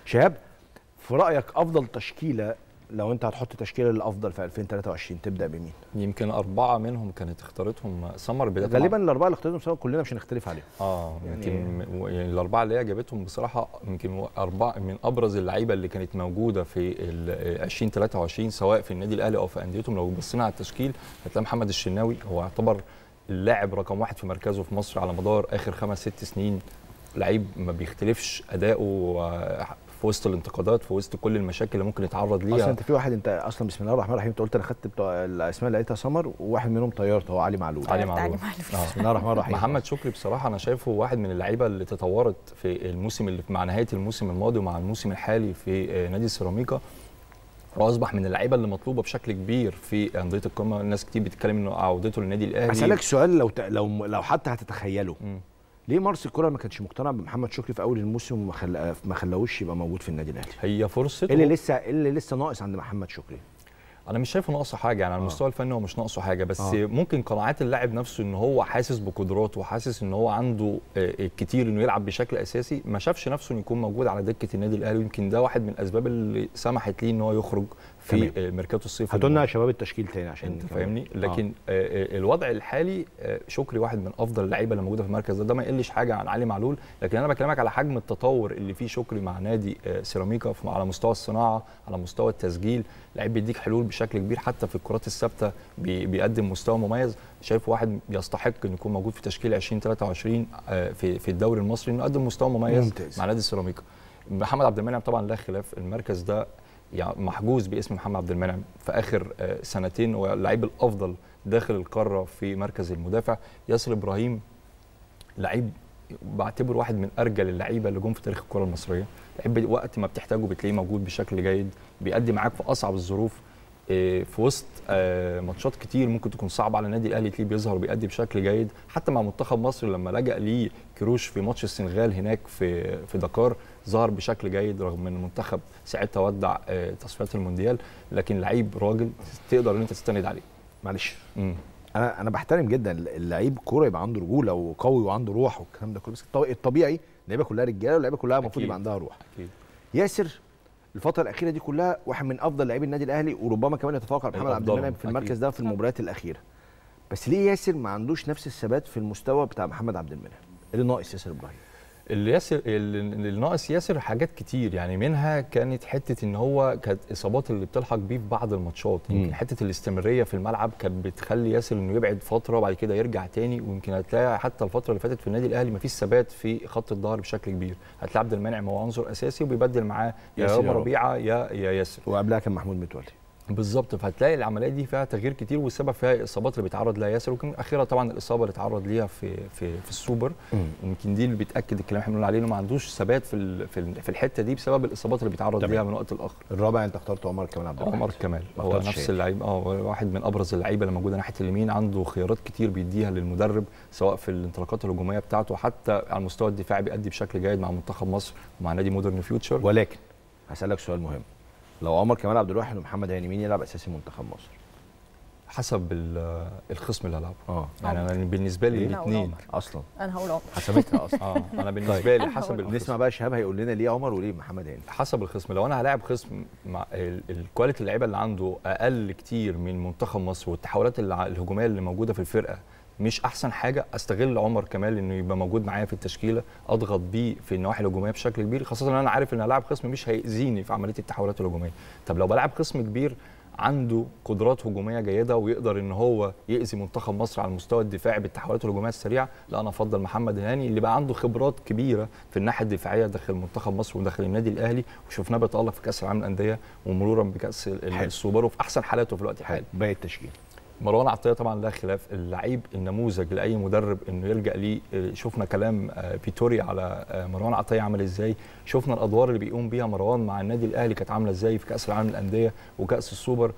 شهاب في رايك افضل تشكيله لو انت هتحط تشكيله الافضل في 2023 تبدا بمين؟ يمكن اربعه منهم كانت اختارتهم سمر بدايه غالبا الاربعه اللي اختارتهم سوا كلنا مش هنختلف عليهم اه يعني- يمكن م- يعني الاربعه اللي هي جابتهم بصراحه يمكن اربعه من ابرز اللعيبه اللي كانت موجوده في ال 2023 سواء في النادي الاهلي او في انديتهم لو بصينا على التشكيل هتلاقي محمد الشناوي هو يعتبر اللاعب رقم واحد في مركزه في مصر على مدار اخر خمس ست سنين لعيب ما بيختلفش اداؤه آه، في وسط الانتقادات في وسط كل المشاكل اللي ممكن يتعرض اصلا ليها انت في واحد انت اصلا بسم الله الرحمن الرحيم انت قلت انا خدت بتوع الاسماء اللي لقيتها سمر وواحد منهم طيرته هو علي معلول علي تعالى معلول معلول. آه. بسم الله الرحمن الرحيم محمد شكري بصراحه انا شايفه واحد من اللعيبه اللي تطورت في الموسم اللي مع نهايه الموسم الماضي ومع الموسم الحالي في آه، نادي سيراميكا واصبح من اللعيبه اللي مطلوبه بشكل كبير في انديه القمه الناس كتير بتتكلم انه عودته للنادي الاهلي هسألك سؤال لو ت... لو لو حتى هتتخيله مم. ليه مارس الكرة ما كانش مقتنع بمحمد شكري في اول الموسم وما خل... ما خلاهوش يبقى موجود في النادي الاهلي هي فرصته ايه اللي لسه إيه اللي لسه ناقص عند محمد شكري انا مش شايفه ناقصه حاجه يعني على آه. المستوى الفني هو مش ناقصه حاجه بس آه. آه. ممكن قناعات اللاعب نفسه ان هو حاسس بقدراته وحاسس ان هو عنده آه، الكتير انه يلعب بشكل اساسي ما شافش نفسه انه يكون موجود على دكه النادي الاهلي ويمكن ده واحد من الاسباب اللي سمحت ليه ان هو يخرج تمام. في آه، ميركاتو الصيف هاتوا لنا يا شباب التشكيل تاني عشان انت كمان. فاهمني آه. لكن آه. آه الوضع الحالي آه شكري واحد من افضل اللعيبه اللي موجوده في المركز ده ده ما يقلش حاجه عن علي معلول لكن انا بكلمك على حجم التطور اللي فيه شكري مع نادي آه سيراميكا في- على مستوى الصناعه على مستوى التسجيل لعيب بيديك حلول بشكل كبير حتى في الكرات الثابته بي بيقدم مستوى مميز شايف واحد يستحق انه يكون موجود في تشكيل 2023 آه في في الدوري المصري انه قدم مستوى مميز ممتاز. مع نادي سيراميكا محمد عبد المنعم طبعا لا خلاف المركز ده يعني محجوز باسم محمد عبد المنعم في اخر آه، سنتين هو اللعيب الافضل داخل القاره في مركز المدافع ياسر ابراهيم لعيب بعتبره واحد من ارجل اللعيبه اللي جم في تاريخ الكره المصريه لعيب وقت ما بتحتاجه بتلاقيه موجود بشكل جيد بيأدي معاك في اصعب الظروف آه، في وسط آه، ماتشات كتير ممكن تكون صعبه على النادي الاهلي تلاقيه بيظهر وبيأدي بشكل جيد حتى مع منتخب مصر لما لجأ ليه كروش في ماتش السنغال هناك في في دكار ظهر بشكل جيد رغم ان المنتخب ساعتها ودع آه، تصفيات المونديال لكن لعيب راجل تقدر ان انت تستند عليه معلش مم. انا انا بحترم جدا اللعيب كوره يبقى عنده رجوله وقوي وعنده روح والكلام ده كله بس الطبيعي- الطبيعي اللعيبه كلها رجاله واللعيبه كلها المفروض أكيد. يبقى عندها روح اكيد ياسر الفتره الاخيره دي كلها واحد من افضل لاعبي النادي الاهلي وربما كمان يتفوق على محمد عبد الأفضل، المنعم في المركز أكيد. ده في المباريات الاخيره بس ليه ياسر ما عندوش نفس الثبات في المستوى بتاع محمد عبد المنعم اللي ناقص ياسر ابراهيم اللي ياسر اللي اللي ناقص ياسر حاجات كتير يعني منها كانت حته ان هو كانت اصابات اللي بتلحق بيه في بعض الماتشات مم. يمكن حته الاستمراريه في الملعب كانت بتخلي ياسر انه يبعد فتره وبعد كده يرجع تاني ويمكن هتلاقي حتى الفتره اللي فاتت في النادي الاهلي مفيش ثبات في خط الظهر بشكل كبير هتلاقي عبد المنعم هو عنصر اساسي وبيبدل معاه يا ياسر رامي يا رب. ربيعه يا يا ياسر وقبلها كان محمود متولي بالظبط فهتلاقي العمليه دي فيها تغيير كتير والسبب فيها الاصابات اللي بيتعرض لها ياسر وكان اخيرا طبعا الاصابه اللي اتعرض ليها في في في السوبر يمكن دي اللي بتاكد الكلام اللي احنا بنقول عليه انه ما عندوش ثبات في ال- في ال- في الحته دي بسبب الاصابات اللي بيتعرض تمام. ليها من وقت لاخر الرابع انت اخترت عمر كمال عبد الواحد عمر كمال ما هو اخترتش نفس شاهين. اللعيب اه هو واحد من ابرز اللعيبه اللي موجوده ناحيه اليمين عنده خيارات كتير بيديها للمدرب سواء في الانطلاقات الهجوميه بتاعته حتى على المستوى الدفاعي بيأدي بشكل جيد مع منتخب مصر ومع نادي مودرن فيوتشر ولكن هسألك سؤال مهم لو عمر كمال عبد الواحد ومحمد هاني مين يلعب اساسي منتخب مصر؟ حسب ال- الخصم اللي هلعبه اه يعني انا بالنسبه لي ليه؟ أنا هقول الاثنين عمر. اصلا انا هقول عمر حسبتها اصلا اه انا بالنسبه لي أنا حسب هقول الخصم نسمع بقى شهاب هيقول لنا ليه عمر وليه محمد هاني حسب الخصم لو انا هلاعب خصم مع ال- الكواليتي اللعيبه اللي عنده اقل كتير من منتخب مصر والتحولات الع- الهجوميه اللي موجوده في الفرقه مش احسن حاجه استغل عمر كمال انه يبقى موجود معايا في التشكيله اضغط بيه في النواحي الهجوميه بشكل كبير خاصه ان انا عارف ان هلاعب خصم مش هيأذيني في عمليه التحولات الهجوميه طب لو بلعب خصم كبير عنده قدرات هجوميه جيده ويقدر ان هو يأذي منتخب مصر على المستوى الدفاعي بالتحولات الهجوميه السريعه لا انا افضل محمد هاني اللي بقى عنده خبرات كبيره في الناحيه الدفاعيه داخل منتخب مصر وداخل النادي الاهلي وشفناه بيتالق في كاس العالم للانديه ومرورا بكاس ال- حلو. السوبر وفي احسن حالاته في الوقت الحالي باقي التشكيل مروان عطيه طبعا لا خلاف اللعيب النموذج لاي مدرب انه يلجا ليه آه، شفنا كلام آه، بيتوري على آه، مروان عطيه عمل ازاي شفنا الادوار اللي بيقوم بيها مروان مع النادي الاهلي كانت عامله ازاي في كاس العالم للانديه وكاس السوبر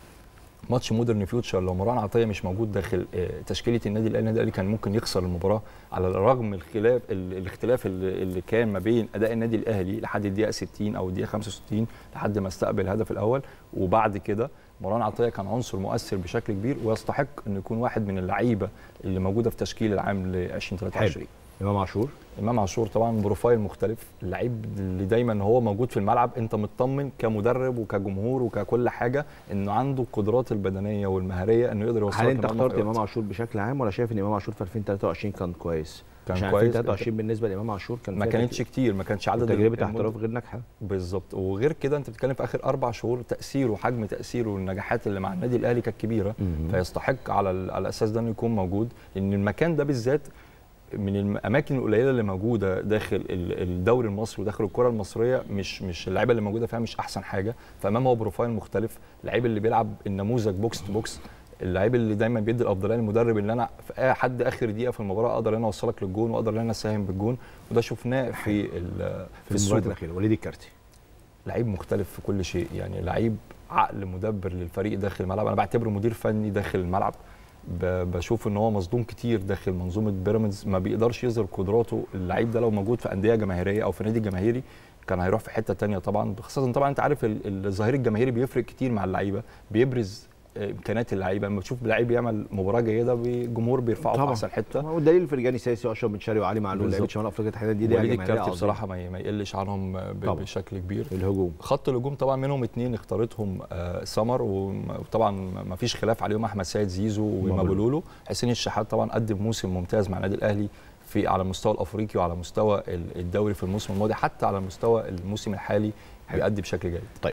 ماتش مودرن فيوتشر لو مروان عطيه مش موجود داخل آه، تشكيله النادي الاهلي النادي الاهلي كان ممكن يخسر المباراه على الرغم من الخلاف ال- الاختلاف اللي اللي كان ما بين اداء النادي الاهلي لحد الدقيقه 60 او الدقيقه 65 لحد ما استقبل الهدف الاول وبعد كده مروان عطيه كان عنصر مؤثر بشكل كبير ويستحق انه يكون واحد من اللعيبه اللي موجوده في تشكيل العام ل 2023 امام عاشور امام عاشور طبعا بروفايل مختلف اللعيب اللي دايما هو موجود في الملعب انت مطمن كمدرب وكجمهور وككل حاجه انه عنده القدرات البدنيه والمهاريه انه يقدر يوصلك هل انت لمرمى اخترت في أي امام وقت. عاشور بشكل عام ولا شايف ان امام عاشور في 2023 كان كويس؟ كان عشان كويس 2023 بالنسبه لامام عاشور كان ما فيها كانتش كتير ما كانش عدد تجربه المدة- احتراف غير ناجحه بالظبط وغير كده انت بتتكلم في اخر اربع شهور تاثيره وحجم تاثيره والنجاحات اللي مع النادي الاهلي كانت كبيره فيستحق على ال- على الاساس ده انه يكون موجود لان المكان ده بالذات من الاماكن القليله اللي موجوده داخل ال- الدوري المصري وداخل الكره المصريه مش مش اللعيبه اللي موجوده فيها مش احسن حاجه فامام هو بروفايل مختلف اللعيب اللي بيلعب النموذج بوكس تو بوكس اللعيب اللي دايما بيدي الافضليه للمدرب اللي انا في أي حد اخر دقيقه في المباراه اقدر انا اوصلك للجون واقدر ان انا اساهم بالجون وده شفناه في ال- في في المباراه السوبر الاخيره وليد الكارتي لعيب مختلف في كل شيء يعني لعيب عقل مدبر للفريق داخل الملعب انا بعتبره مدير فني داخل الملعب ب- بشوف ان هو مصدوم كتير داخل منظومه بيراميدز ما بيقدرش يظهر قدراته اللعيب ده لو موجود في انديه جماهيريه او في نادي جماهيري كان هيروح في حته تانية طبعا خاصه طبعا انت عارف ال- الظهير الجماهيري بيفرق كتير مع اللعيبه بيبرز آه، امكانيات اللعيبه لما تشوف لعيب يعمل مباراه جيده بي- الجمهور بيرفعه في طبعاً. احسن حته والدليل فرجاني ساسي واشرف بن شرقي وعلي معلول لعيبه بالظبط. شمال افريقيا تحديدا دي ليها وليد جماهيريه الكارتي عظيمة. بصراحه ما ما يقلش عنهم ب- طبعاً. بشكل كبير الهجوم خط الهجوم طبعا منهم اتنين اختارتهم آه سمر وم- وطبعا ما فيش خلاف عليهم احمد سيد زيزو ومابولولو حسين الشحات طبعا قدم موسم ممتاز مع النادي الاهلي في على المستوى الافريقي وعلى مستوى ال- الدوري في الموسم الماضي حتى على مستوى الموسم الحالي بيأدي بشكل جيد